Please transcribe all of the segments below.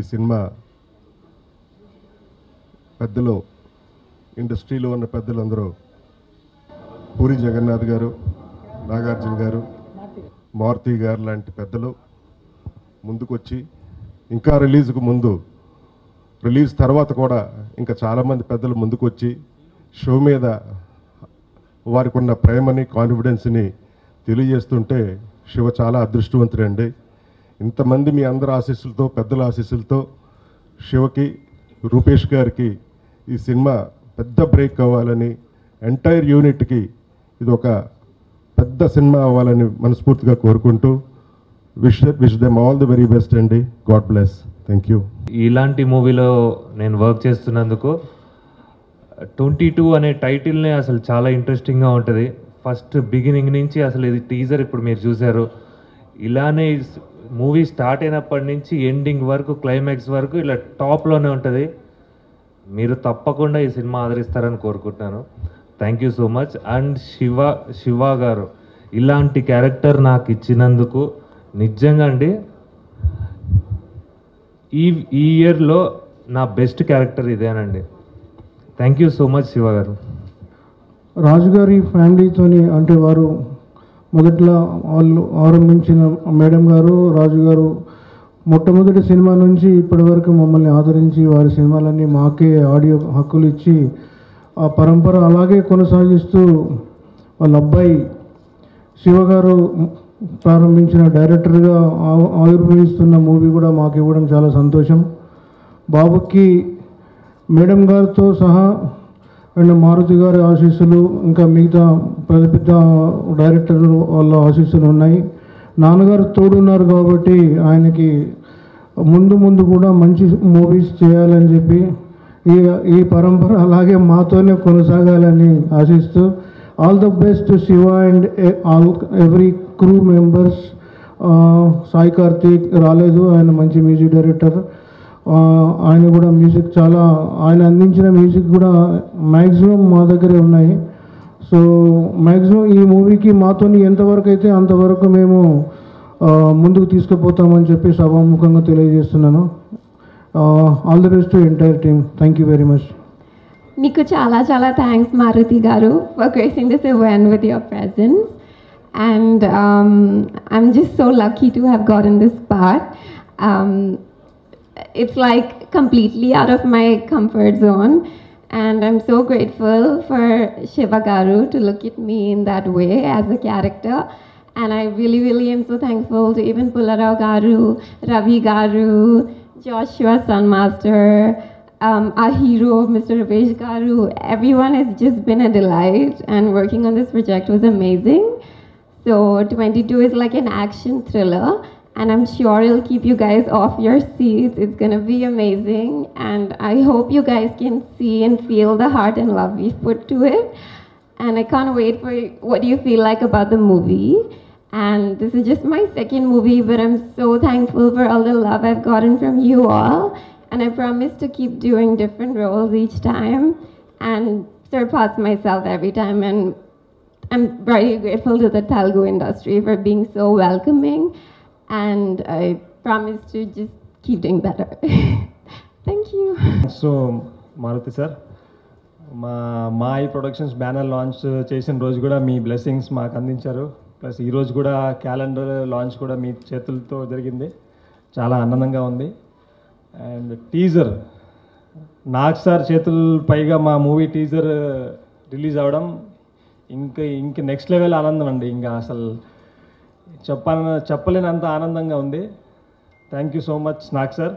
Cinema పెద్దలు ఇండస్ట్రీలో ఉన్న పెద్దలందరూ పూరి జగన్నాథ్ గారు నాగార్జున గారు మారుతి గారు లాంటి పెద్దలు ముందుకొచ్చి ఇంకా రిలీజ్కు ముందు రిలీజ్ తర్వాత కూడా ఇంకా చాలామంది పెద్దలు ముందుకొచ్చి షో మీద వారికి ఉన్న ప్రేమని కాన్ఫిడెన్స్ని తెలియజేస్తుంటే శివ చాలా అదృష్టవంతుడండి ఇంతమంది మీ అందరి ఆశీస్సులతో పెద్దల ఆశీస్సులతో శివకి రూపేష్ గారికి ఈ సినిమా పెద్ద బ్రేక్ కావాలని ఎంటైర్ యూనిట్కి ఇది ఒక పెద్ద సినిమా అవ్వాలని మనస్ఫూర్తిగా కోరుకుంటూ wish wish them all the very best అండి గాడ్ బ్లెస్ థ్యాంక్ యూ ఇలాంటి మూవీలో నేను వర్క్ చేస్తున్నందుకు ట్వంటీ టూ అనే టైటిల్నే అసలు చాలా ఇంట్రెస్టింగ్గా ఉంటుంది ఫస్ట్ బిగినింగ్ నుంచి అసలు ఇది టీజర్ ఇప్పుడు మీరు చూశారు ఇలానే మూవీ స్టార్ట్ అయినప్పటి నుంచి ఎండింగ్ వరకు క్లైమాక్స్ వరకు ఇలా టాప్లోనే ఉంటుంది మీరు తప్పకుండా ఈ సినిమా ఆదరిస్తారని కోరుకుంటున్నాను thank you so much and Shiva Shiva గారు ఇలాంటి క్యారెక్టర్ నాకు ఇచ్చినందుకు నిజంగా అండి ఈ ఈ ఇయర్లో నా బెస్ట్ క్యారెక్టర్ ఇదేనండి thank you so much Shiva గారు రాజుగారి ఫ్యామిలీతోని అంటే వారు మొదట్లో వాళ్ళు ఆరంభించిన మేడం గారు రాజు గారు మొట్టమొదటి సినిమా నుంచి ఇప్పటి వరకు మమ్మల్ని ఆదరించి వారి సినిమాలన్నీ మాకే ఆడియో హక్కులు ఇచ్చి ఆ పరంపర అలాగే కొనసాగిస్తూ వాళ్ళ అబ్బాయి శివ గారు ప్రారంభించిన డైరెక్టర్గా ఆ- ఆవిర్భవిస్తున్న మూవీ కూడా మాకు ఇవ్వడం చాలా సంతోషం బాబుకి మేడం గారితో సహా అండ్ మారుతి గారి ఆశీస్సులు ఇంకా మిగతా పెద్ద పెద్ద డైరెక్టర్లు వాళ్ళ ఆశీస్సులు ఉన్నాయి నాన్నగారు తోడున్నారు కాబట్టి ఆయనకి ముందు ముందు కూడా మంచి మూవీస్ చేయాలని చెప్పి ఈ ఈ పరంపర అలాగే మాతోనే కొనసాగాలని ఆశిస్తూ all the best Shiva and all every crew members Sai Karthik రాలేదు ఆయన మంచి మ్యూజిక్ డైరెక్టర్ ఆ, ఆయన కూడా మ్యూజిక్ చాలా ఆయన అందించిన మ్యూజిక్ కూడా మ్యాక్సిమం మా దగ్గరే ఉన్నాయి సో మ్యాక్సిమం ఈ మూవీకి మాతోని ఎంతవరకు అయితే అంతవరకు మేము ఆ, ముందుకు తీసుకుపోతామని చెప్పి సభాముఖంగా తెలియజేస్తున్నాను all the best to entire team thank you very much మీకు చాలా చాలా థ్యాంక్స్ మారుతి గారు for gracing this event with your presence and um, I'm just so lucky to have gotten this part. Um, it's like completely out of my comfort zone and I'm so grateful for Shiva Garu to look at me in that way as a character and I really really am so thankful to even Pularao Garu, Ravi Garu, Joshua Sunmaster, um, our hero, Mr. Ravesh Garu, everyone has just been a delight, and working on this project was amazing. So, 22 is like an action thriller, and I'm sure it'll keep you guys off your seats. It's gonna be amazing, and I hope you guys can see and feel the heart and love we've put to it. And I can't wait for what you feel like about the movie. And this is just my second movie, but I'm so thankful for all the love I've gotten from you all. And I promise to keep doing different roles each time and surpass myself every time. And I'm very grateful to the Telugu industry for being so welcoming. And I promise to just keep doing better. Thank you. So Maruthi sir మా మాయి productions banner launch చేసిన రోజు కూడా మీ blessings మాకు అందించారు plus ఈ రోజు కూడా క్యాలెండర్ లాంచ్ కూడా మీ చేతులతో జరిగింది చాలా ఆనందంగా ఉంది అండ్ టీజర్ నాగ్ సార్ చేతుల పైగా మా మూవీ టీజర్ రిలీజ్ అవ్వడం ఇంకా ఇంక నెక్స్ట్ లెవెల్ ఆనందం అండి ఇంకా అసలు చెప్పాల చెప్పలేనంత ఆనందంగా ఉంది thank you so much Nag sir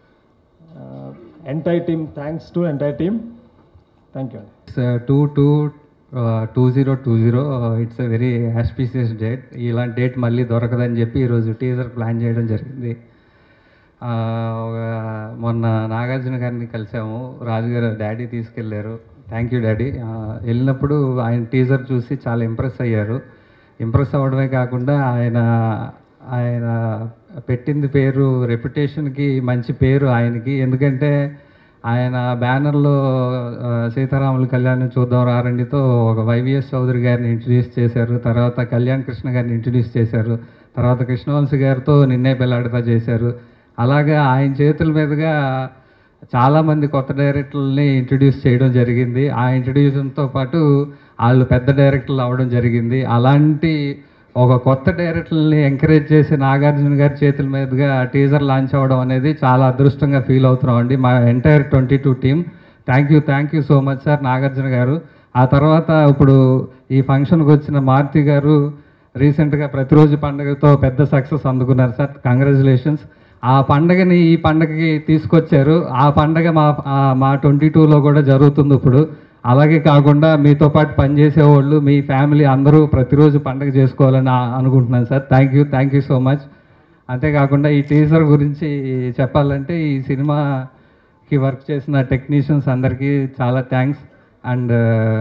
entire team thanks to entire team thank you అండి two two two zero two zero it's a very auspicious date ఇలాంటి డేట్ మళ్ళీ దొరకదని చెప్పి ఈరోజు టీజర్ ప్లాన్ చేయడం జరిగింది ఆ, ఒక మొన్న నాగార్జున గారిని కలిసాము రాజుగారు డాడీ తీసుకెళ్ళారు థ్యాంక్ యూ డాడీ ఆ, వెళ్ళినప్పుడు ఆయన టీజర్ చూసి చాలా ఇంప్రెస్ అయ్యారు ఇంప్రెస్ అవ్వడమే కాకుండా ఆయన ఆయన పెట్టింది పేరు రెప్యుటేషన్కి మంచి పేరు ఆయనకి ఎందుకంటే ఆయన బ్యానర్లో ఆ, సీతారాముల కళ్యాణం చూద్దాం రారండితో ఒక వైవిఎస్ చౌదరి గారిని ఇంట్రడ్యూస్ చేశారు తర్వాత కళ్యాణ్ కృష్ణ గారిని ఇంట్రడ్యూస్ చేశారు తర్వాత కృష్ణవంశీ గారితో నిన్నే పెళ్ళాడతా చేశారు అలాగే ఆయన చేతుల మీదుగా చాలామంది కొత్త డైరెక్టర్లని ఇంట్రడ్యూస్ చేయడం జరిగింది ఆ ఇంట్రడ్యూషన్తో పాటు వాళ్ళు పెద్ద డైరెక్టర్లు అవ్వడం జరిగింది అలాంటి ఒక కొత్త డైరెక్టర్ని ఎంకరేజ్ చేసి నాగార్జున గారి చేతుల మీదుగా టీజర్ లాంచ్ అవ్వడం అనేది చాలా అదృష్టంగా ఫీల్ అవుతున్నాం అండి మా entire twenty two team thank you thank you so much sir Nagarjuna గారు ఆ తర్వాత ఇప్పుడు ఈ ఫంక్షన్కి వచ్చిన మారుతి గారు రీసెంట్గా ప్రతిరోజు పండుగతో పెద్ద సక్సెస్ అందుకున్నారు సార్ కంగ్రాచులేషన్స్ ఆ పండగని ఈ పండగకి తీసుకొచ్చారు ఆ పండగ మా ఆ మా ట్వంటీ టూలో కూడా జరుగుతుంది ఇప్పుడు అలాగే కాకుండా మీతో పాటు పనిచేసే వాళ్ళు మీ ఫ్యామిలీ అందరూ ప్రతిరోజు పండగ చేసుకోవాలని ఆ- అనుకుంటున్నాను sir thank you thank you so much అంతేకాకుండా ఈ టీజర్ గురించి చెప్పాలంటే ఈ సినిమాకి వర్క్ చేసిన టెక్నీషియన్స్ అందరికీ చాలా థ్యాంక్స్ అండ్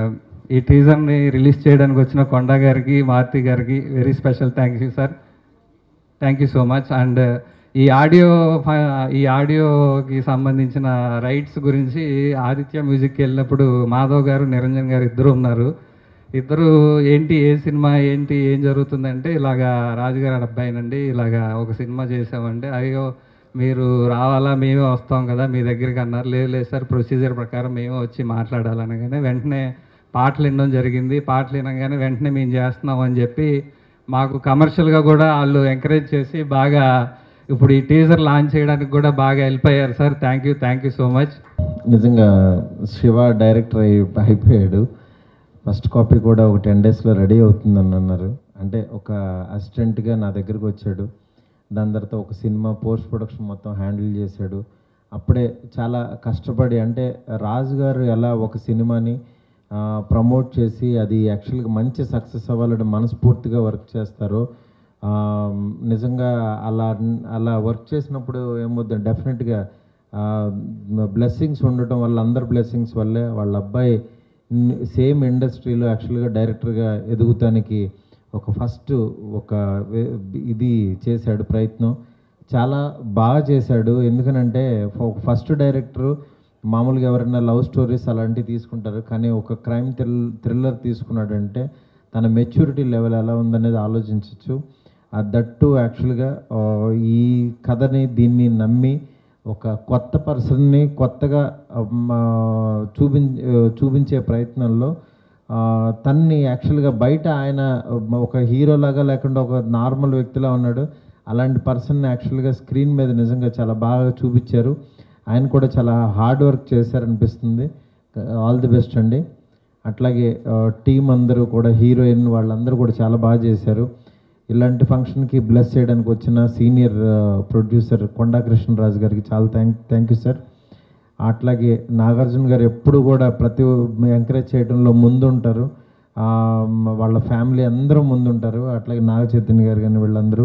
ఈ టీజర్ని రిలీజ్ చేయడానికి వచ్చిన కొండ గారికి మారుతి గారికి very special thank you sir thank you so much and ఈ ఆడియో ఫ- ఈ ఆడియోకి సంబంధించిన రైట్స్ గురించి ఆదిత్య మ్యూజిక్కి వెళ్ళినప్పుడు మాధవ్ గారు నిరంజన్ గారు ఇద్దరు ఉన్నారు ఇద్దరు ఏంటి ఏ సినిమా ఏంటి ఏం జరుగుతుందంటే ఇలాగా రాజుగారి అబ్బాయినండి ఇలాగా ఒక సినిమా చేసామంటే అయ్యో మీరు రావాలా మేమే వస్తాం కదా మీ దగ్గరికి అన్నారు లేదు లేదు సార్ ప్రొసీజర్ ప్రకారం మేమే వచ్చి మాట్లాడాలనగానే వెంటనే పాటలు వినడం జరిగింది పాటలు వినగానే వెంటనే మేము చేస్తున్నాం అని చెప్పి మాకు కమర్షియల్గా కూడా వాళ్ళు ఎంకరేజ్ చేసి బాగా ఇప్పుడు ఈ టీజర్ లాంచ్ చేయడానికి కూడా బాగా హెల్ప్ అయ్యారు sir thank you thank you so much నిజంగా శివ డైరెక్టర్ అయి అయిపోయాడు ఫస్ట్ కాపీ కూడా ఒక టెన్ డేస్లో రెడీ అవుతుందని అన్నారు అంటే ఒక అసిస్టెంట్గా నా దగ్గరికి వచ్చాడు దాని తర్వాత ఒక సినిమా పోస్ట్ ప్రొడక్షన్ మొత్తం హ్యాండిల్ చేశాడు అప్పుడే చాలా కష్టపడి అంటే రాజు గారు ఎలా ఒక సినిమాని ప్రమోట్ చేసి అది యాక్చువల్గా మంచి సక్సెస్ అవ్వాలని మనస్ఫూర్తిగా వర్క్ చేస్తారో ఆ, నిజంగా అలా అలా వర్క్ చేసినప్పుడు ఏమవుతుంది డెఫినెట్గా బ్లెస్సింగ్స్ ఉండటం వల్ల అందరి బ్లెస్సింగ్స్ వల్లే వాళ్ళ అబ్బాయి సేమ్ ఇండస్ట్రీలో యాక్చువల్గా డైరెక్టర్గా ఎదుగుతానికి ఒక ఫస్ట్ ఒక వే- ఇది చేశాడు ప్రయత్నం చాలా బాగా చేశాడు ఎందుకనంటే ఫస్ట్ డైరెక్టరు మామూలుగా ఎవరైనా లవ్ స్టోరీస్ అలాంటివి తీసుకుంటారు కానీ ఒక క్రైమ్ థ్రిల్ థ్రిల్లర్ తీసుకున్నాడంటే తన మెచ్యూరిటీ లెవెల్ ఎలా ఉందనేది ఆలోచించవచ్చు దట్టు యాక్చువల్గా ఆ, ఈ కథని దీన్ని నమ్మి ఒక కొత్త పర్సన్ని కొత్తగా అమ్, ఆ, చూపిం ఆ, చూపించే ప్రయత్నంలో ఆ, తన్ని యాక్చువల్గా బయట ఆయన ఒక హీరోలాగా లేకుండా ఒక నార్మల్ వ్యక్తిలా ఉన్నాడు అలాంటి పర్సన్ యాక్చువల్గా స్క్రీన్ మీద నిజంగా చాలా బాగా చూపించారు ఆయన కూడా చాలా హార్డ్ వర్క్ చేశారనిపిస్తుంది ఆల్ ది బెస్ట్ అండి అట్లాగే టీం అందరూ కూడా హీరోయిన్ వాళ్ళందరూ కూడా చాలా బాగా చేశారు ఇలాంటి ఫంక్షన్కి బ్లెస్ చేయడానికి వచ్చిన సీనియర్ ప్రొడ్యూసర్ కొండా కృష్ణరాజు గారికి చాలా థ్యాంక్ థ్యాంక్ యూ సార్ అట్లాగే నాగార్జున గారు ఎప్పుడు కూడా ప్రతి ఎంకరేజ్ చేయడంలో ముందుంటారు ఆ, వాళ్ళ ఫ్యామిలీ అందరూ ముందుంటారు అట్లాగే నాగ చైతన్య గారు కానీ వీళ్ళందరూ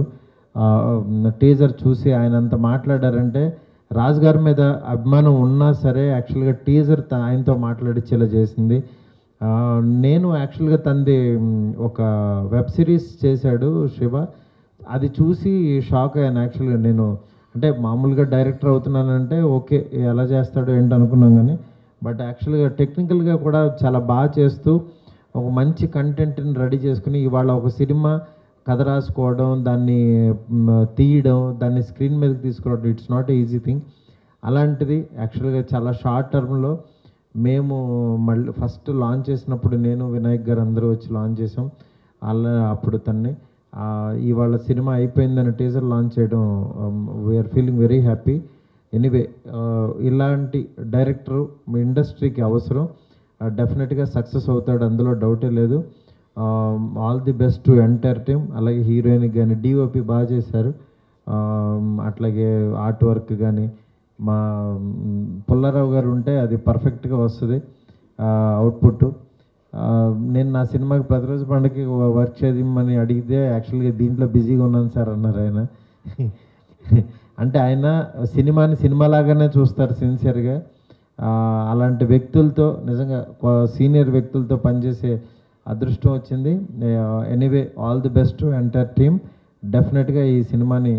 టీజర్ చూసి ఆయన అంత మాట్లాడారంటే రాజు గారి మీద అభిమానం ఉన్నా సరే యాక్చువల్గా టీజర్ ఆయనతో మాట్లాడించేలా చేసింది ఆ, నేను యాక్చువల్గా తంది మ్, ఒక వెబ్ సిరీస్ చేశాడు శివ అది చూసి షాక్ అయ్యాను యాక్చువల్గా నేను అంటే మామూలుగా డైరెక్టర్ అవుతున్నానంటే ఓకే ఎలా చేస్తాడో ఏంటి అనుకున్నాం కానీ బట్ యాక్చువల్గా టెక్నికల్గా కూడా చాలా బాగా చేస్తూ ఒక మంచి కంటెంట్ని రెడీ చేసుకుని ఇవాళ ఒక సినిమా కథ రాసుకోవడం దాన్ని మ్, తీయడం దాన్ని స్క్రీన్ మీదకి తీసుకురావడం ఇట్స్ నాట్ ఈజీ థింగ్ అలాంటిది యాక్చువల్గా చాలా షార్ట్ టర్మ్లో మేము మళ్ళీ ఫస్ట్ లాంచ్ చేసినప్పుడు నేను వినాయక్ గారు అందరూ వచ్చి లాంచ్ చేసాం అలా అప్పుడు తన్ని ఆ, ఇవాళ సినిమా అయిపోయిందని టీజర్ లాంచ్ చేయడం we're feeling very happy anyway ఇలాంటి డైరెక్టర్ మీ ఇండస్ట్రీకి అవసరం డెఫినెట్గా సక్సెస్ అవుతాడు అందులో డౌటే లేదు all the best to entire team అలాగే హీరోయిన్కి కానీ డిఓపి బాగా చేశారు Um, అట్లాగే ఆర్ట్ వర్క్ కానీ మా మ్, పుల్లారావు గారు ఉంటే అది పర్ఫెక్ట్గా వస్తుంది అవుట్పుట్ నేను నా సినిమాకి ప్రతిరోజు పండుగకి వర్క్ చేయమని అడిగితే యాక్చువల్గా దీంట్లో బిజీగా ఉన్నాను సార్ అన్నారు ఆయన అంటే ఆయన సినిమాని సినిమాలాగానే చూస్తారు సిన్సియర్గా అలాంటి వ్యక్తులతో నిజంగా సీనియర్ వ్యక్తులతో పనిచేసే అదృష్టం వచ్చింది anyway all the best entire team డెఫినెట్గా ఈ సినిమాని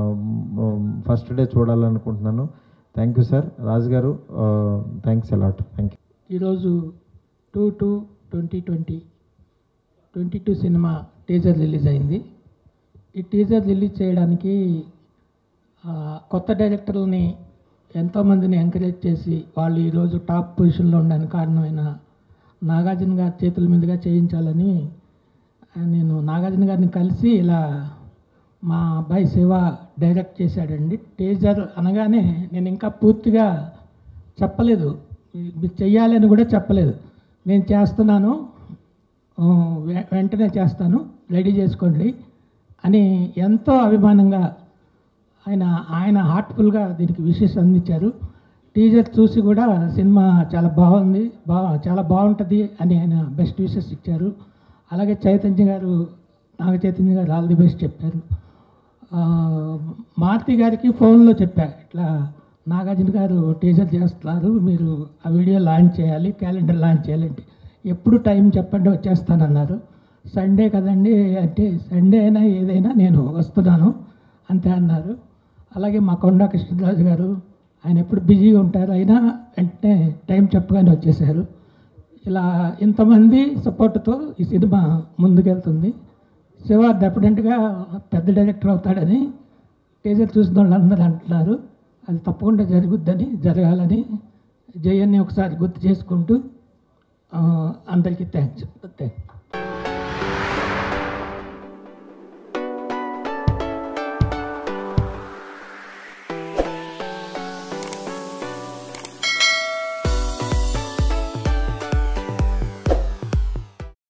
ఫస్ట్ డే చూడాలనుకుంటున్నాను థ్యాంక్ యూ సార్ రాజు గారు థ్యాంక్స్ అలాట్ థ్యాంక్ యూ ఈరోజు two two twenty twenty twenty two cinema teaser release అయింది ఈ టీజర్ రిలీజ్ చేయడానికి ఆ, కొత్త డైరెక్టర్లని ఎంతోమందిని ఎంకరేజ్ చేసి వాళ్ళు ఈరోజు టాప్ పొజిషన్లో ఉండడానికి కారణమైన నాగార్జున గారి చేతుల మీదుగా చేయించాలని ఆ, నేను నాగార్జున గారిని కలిసి ఇలా మా అబ్బాయి శివ డైరెక్ట్ చేశాడండి టేజర్ అనగానే నేను ఇంకా పూర్తిగా చెప్పలేదు మీరు చెయ్యాలని కూడా చెప్పలేదు నేను చేస్తున్నాను ఆ, వె- వెంటనే చేస్తాను రెడీ చేసుకోండి అని ఎంతో అభిమానంగా ఆయన ఆయన హార్ట్ఫుల్గా దీనికి విషెస్ అందించారు టీజర్ చూసి కూడా సినిమా చాలా బాగుంది బా చాలా బాగుంటుంది అని ఆయన బెస్ట్ విషెస్ ఇచ్చారు అలాగే చైతన్య గారు నాగ చైతన్య గారు ఆల్ ది బెస్ట్ చెప్పారు ఆ, మారుతి గారికి ఫోన్లో చెప్పా ఇట్లా నాగార్జున గారు టీజర్ చేస్తున్నారు మీరు ఆ వీడియో లాంచ్ చేయాలి క్యాలెండర్ లాంచ్ చేయాలంటే ఎప్పుడు టైం చెప్పండి వచ్చేస్తానన్నారు సండే కదండి అంటే సండే అయినా ఏదైనా నేను వస్తున్నాను అంతే అన్నారు అలాగే మా కొండా కృష్ణరాజు గారు ఆయన ఎప్పుడు బిజీగా ఉంటారు అయినా వెంటనే టైం చెప్పగానే వచ్చేసారు ఇలా ఇంతమంది సపోర్ట్తో ఈ సినిమా ముందుకెళ్తుంది శివ డెఫినెట్గా పెద్ద డైరెక్టర్ అవుతాడని టీజర్ చూసిన వాళ్ళందరూ అంటున్నారు అది తప్పకుండా జరుగుద్దని జరగాలని జయన్ని ఒకసారి గుర్తు చేసుకుంటూ ఆ, అందరికీ థ్యాంక్స్ థ్యాంక్